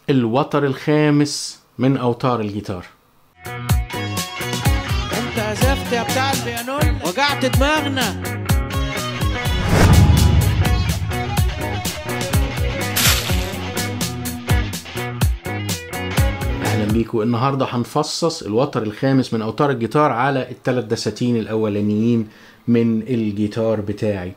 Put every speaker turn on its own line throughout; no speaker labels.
الوتر الخامس من أوتار الجيتار
انت عزفت يا بتاع البيانون وجعت دماغنا
اهلا بيكم النهارده هنفصص الوتر الخامس من اوتار الجيتار على الثلاث دساتين الاولانيين من الجيتار بتاعي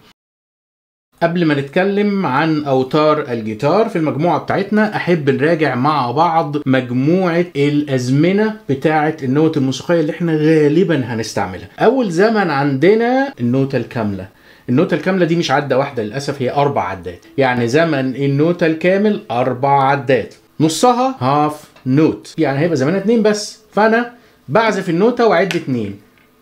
قبل ما نتكلم عن اوتار الجيتار في المجموعه بتاعتنا احب نراجع مع بعض مجموعه الازمنه بتاعه النوت الموسيقيه اللي احنا غالبا هنستعملها اول زمن عندنا النوته الكامله النوتة الكاملة دي مش عدة واحدة للأسف هي أربع عدات يعني زمن النوتة الكامل أربع عدات نصها هاف نوت يعني هيبقى زمانها اتنين بس فأنا بعزف النوتة وأعد اتنين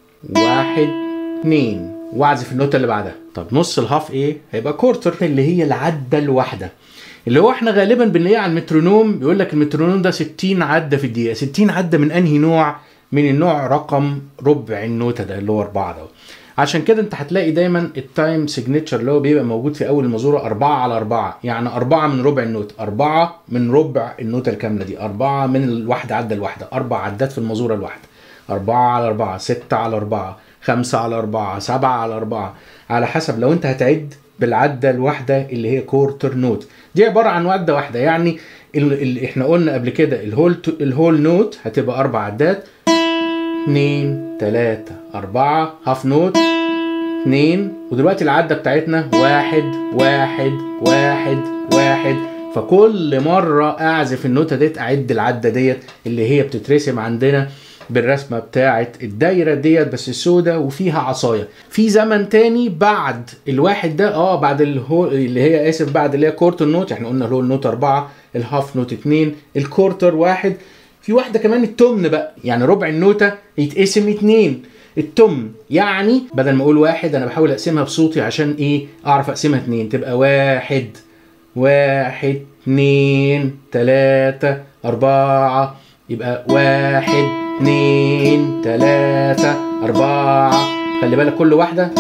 واحد اتنين واعزف النوتة اللي بعدها طب نص الهاف ايه هيبقى كورتر اللي هي العدة الواحدة اللي هو احنا غالبا بنلاقيه على المترونوم بيقول لك المترونوم ده 60 عدة في الدقيقة 60 عدة من انهي نوع من النوع رقم ربع النوتة ده اللي هو أربعة ده عشان كده انت هتلاقي دايما التايم سيجنتشر اللي هو بيبقى موجود في اول المزوره 4 على 4 يعني 4 من ربع النوت 4 من ربع النوتة الكاملة دي 4 من الواحدة عدة الواحدة أربع عدات في المزورة الواحدة 4 على 4 6 على 4 5 على 4 7 على 4 على حسب لو انت هتعد بالعدة الواحدة اللي هي كورتر نوت دي عبارة عن عدة واحدة يعني اللي احنا قلنا قبل كده الهول الهول نوت هتبقى أربع عدات اتنين تلاتة أربعة هاف نوت اتنين ودلوقتي العدة بتاعتنا واحد واحد واحد واحد فكل مرة أعزف النوتة ديت أعد العدة ديت اللي هي بتترسم عندنا بالرسمة بتاعت الدايرة ديت بس السوداء وفيها عصاية في زمن تاني بعد الواحد ده اه بعد الهو اللي هي اسف بعد اللي هي كورتر نوت احنا قلنا الهول نوت أربعة الهاف نوت اتنين الكورتر واحد في واحدة كمان التمن بقى يعني ربع النوتة يتقسم اتنين التمن يعني بدل ما اقول واحد انا بحاول اقسمها بصوتي عشان ايه اعرف اقسمها اتنين تبقى واحد واحد اتنين تلاتة اربعة يبقى واحد اتنين تلاتة اربعة خلي بالك كل واحدة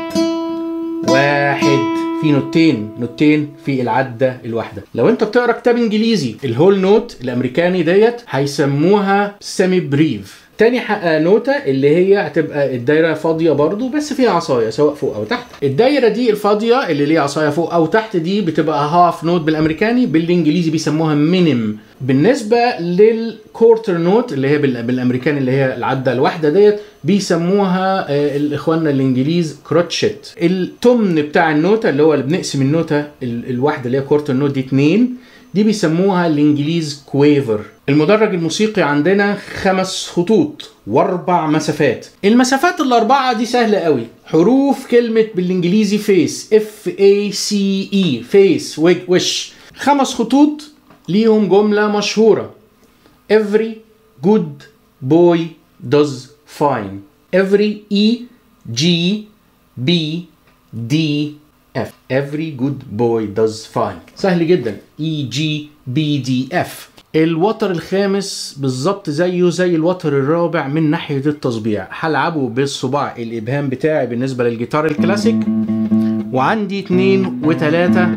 واحد في نوتين نوتين في العدة الواحدة لو انت بتقرا كتاب انجليزي الهول نوت الامريكاني ديت هيسموها سيمي بريف تاني حق نوتة اللي هي هتبقى الدايرة فاضية برضو بس فيها عصاية سواء فوق أو تحت الدايرة دي الفاضية اللي ليها عصاية فوق أو تحت دي بتبقى هاف نوت بالأمريكاني بالإنجليزي بيسموها مينيم بالنسبة للكورتر نوت اللي هي بالأمريكاني اللي هي العدة الواحدة ديت بيسموها الإخواننا الإنجليز كروتشيت التمن بتاع النوتة اللي هو اللي بنقسم النوتة الواحدة اللي هي كورتر نوت دي اتنين دي بيسموها الانجليز كويفر المدرج الموسيقي عندنا خمس خطوط واربع مسافات المسافات الاربعه دي سهله قوي حروف كلمه بالانجليزي فيس اف اي سي اي فيس وش خمس خطوط ليهم جمله مشهوره every good boy does fine every e g b d F every good boy does fine سهل جدا E G B D F الوتر الخامس بالظبط زيه زي الوتر الرابع من ناحية التصبيع هلعبه بالصباع الإبهام بتاعي بالنسبة للجيتار الكلاسيك وعندي اتنين وتلاتة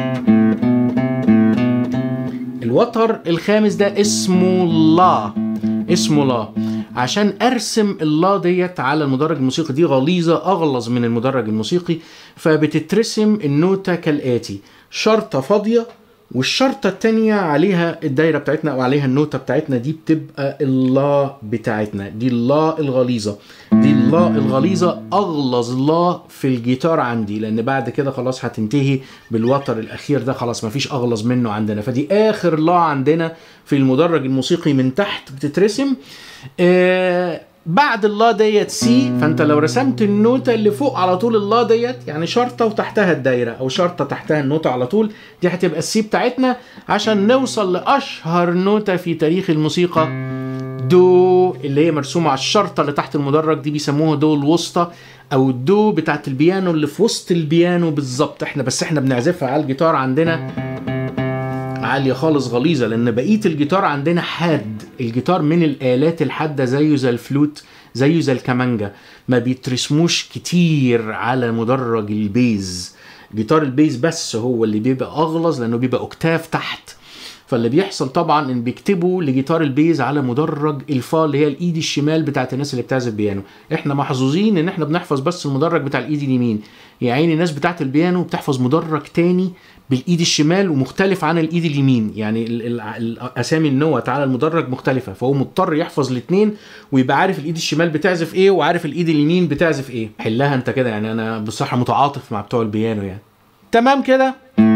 الوتر الخامس ده اسمه لا اسمه لا عشان ارسم اللا ديت على المدرج الموسيقي دي غليظه اغلظ من المدرج الموسيقي فبتترسم النوتة كالاتي شرطة فاضية والشرطة التانية عليها الدايرة بتاعتنا او عليها النوتة بتاعتنا دي بتبقى اللا بتاعتنا دي اللا الغليظة دي اللا الغليظة اغلظ لا في الجيتار عندي لان بعد كده خلاص هتنتهي بالوتر الاخير ده خلاص مفيش اغلظ منه عندنا فدي اخر لا عندنا في المدرج الموسيقي من تحت بتترسم آه بعد اللا ديت سي فانت لو رسمت النوتة اللي فوق على طول اللا ديت يعني شرطة وتحتها الدايرة او شرطة تحتها النوتة على طول دي هتبقى السي بتاعتنا عشان نوصل لاشهر نوتة في تاريخ الموسيقى دو اللي هي مرسومة على الشرطة اللي تحت المدرج دي بيسموها دو الوسطى او الدو بتاعت البيانو اللي في وسط البيانو بالظبط احنا بس احنا بنعزفها على الجيتار عندنا عاليه خالص غليظه لان بقيه الجيتار عندنا حاد الجيتار من الالات الحاده زيه زي الفلوت زيه زي الكمانجا ما بيترسموش كتير على مدرج البيز جيتار البيز بس هو اللي بيبقى اغلظ لانه بيبقى اوكتاف تحت فاللي بيحصل طبعا ان بيكتبوا لجيتار البيز على مدرج الفا اللي هي الايد الشمال بتاعت الناس اللي بتعزف بيانو احنا محظوظين ان احنا بنحفظ بس المدرج بتاع الايد اليمين يا عيني الناس بتاعت البيانو بتحفظ مدرج تاني بالايد الشمال ومختلف عن الايد اليمين يعني ال- ال- الاسامي النوت على المدرج مختلفه فهو مضطر يحفظ الاثنين ويبقى عارف الايد الشمال بتعزف ايه وعارف الايد اليمين بتعزف ايه حلها انت كده يعني انا بصراحه متعاطف مع بتوع البيانو يعني تمام كده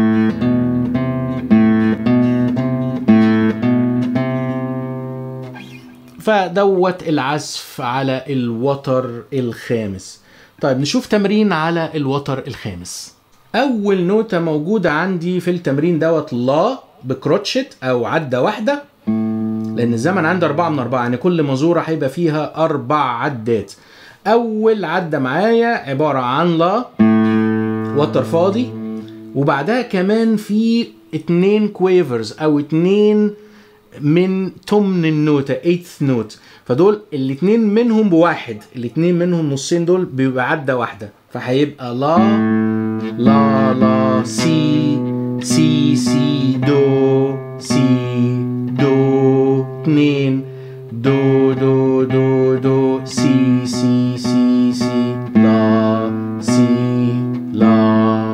فدوت العزف على الوتر الخامس طيب نشوف تمرين على الوتر الخامس اول نوتة موجودة عندي في التمرين دوت لا بكروتشت او عدة واحدة لان الزمن عندي اربعة من اربعة يعني كل مزورة هيبقى فيها اربع عدات اول عدة معايا عبارة عن لا وتر فاضي وبعدها كمان في اتنين كويفرز او اتنين من تمن النوتة eighth نوت فدول الاتنين منهم بواحد الاتنين منهم نصين دول بيبقى عدة واحدة فهيبقى لا لا لا سي سي سي دو سي دو اتنين دو دو دو دو سي سي سي سي لا سي لا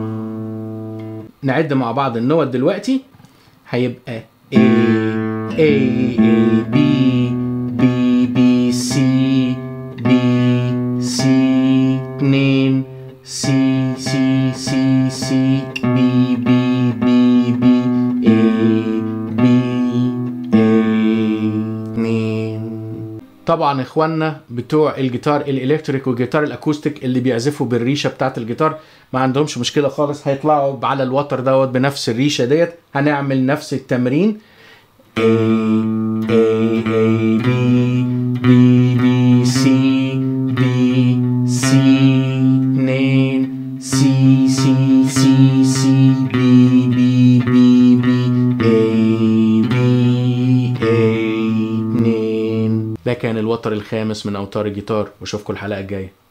نعد مع بعض النوت دلوقتي هيبقى A A A B B B C B C اتنين C C C C B B B B A B A اتنين طبعا اخواننا بتوع الجيتار الالكتريك والجيتار الاكوستيك اللي بيعزفوا بالريشه بتاعت الجيتار ما عندهمش مشكله خالص هيطلعوا على الوتر دوت بنفس الريشه ديت هنعمل نفس التمرين A A A B B B C B C اتنين C C C C B B B B A B A اتنين ده كان الوتر الخامس من اوتار الجيتار واشوفكم الحلقه الجايه